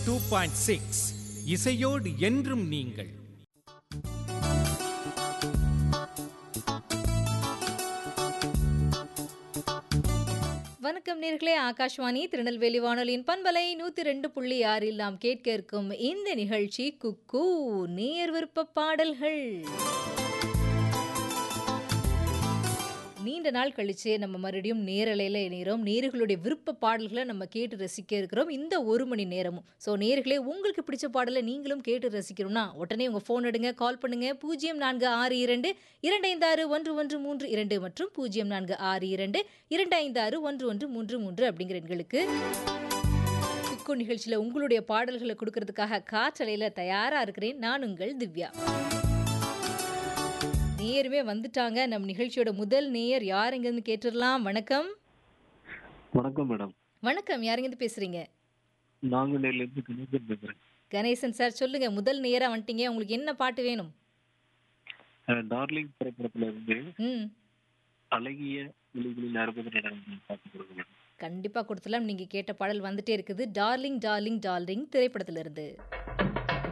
two point six இசையோடு என்றும் நீங்கள் வணக்கம் நேர்களே ஆகாஷ்வாணி திருநெல்வேலி வானொலியின் பண்பலை நூத்தி ரெண்டு புள்ளி ஆறில் நாம் கேட்க இருக்கும் இந்த நிகழ்ச்சி குக்கு நேர் விருப்ப பாடல்கள் நீண்ட நாள் கழிச்சு நம்ம மறுபடியும் நேரலையில் இணைகிறோம் நேர்களுடைய விருப்ப பாடல்களை நம்ம கேட்டு ரசிக்க இருக்கிறோம் இந்த ஒரு மணி நேரமும் ஸோ நேர்களே உங்களுக்கு பிடிச்ச பாடலை நீங்களும் கேட்டு ரசிக்கணும்னா உடனே உங்கள் ஃபோன் எடுங்க கால் பண்ணுங்க பூஜ்ஜியம் நான்கு ஆறு இரண்டு இரண்டு ஐந்து ஆறு ஒன்று ஒன்று மூன்று இரண்டு மற்றும் பூஜ்ஜியம் நான்கு ஆறு இரண்டு இரண்டு ஐந்து ஆறு ஒன்று ஒன்று மூன்று மூன்று அப்படிங்கிற எண்களுக்கு குக்கு நிகழ்ச்சியில் உங்களுடைய பாடல்களை கொடுக்கறதுக்காக காற்றலையில் தயாராக இருக்கிறேன் நான் உங்கள் திவ்யா நேயருமே வந்துட்டாங்க நம்ம நிகழ்ச்சியோட முதல் நேயர் யார் எங்கேருந்து கேட்டுடலாம் வணக்கம் வணக்கம் மேடம் வணக்கம் யாருங்கேருந்து பேசுறீங்க நாங்குநேரில இருந்து கணேசன் பேசுறேன் கணேசன் சார் சொல்லுங்க முதல் நேரா வந்துட்டீங்க உங்களுக்கு என்ன பாட்டு வேணும் அஹ் டார்லிங் திரைப்படத்துல இருந்து ம் அழகிய விழிகளில் அறுபது நடனம் பார்த்து கொடுங்க மேடம் கண்டிப்பா கொடுத்துலாம் நீங்க கேட்ட பாடல் வந்துட்டே இருக்குது டார்லிங் டார்லிங் டார்லிங் திரைப்படத்திலிருந்து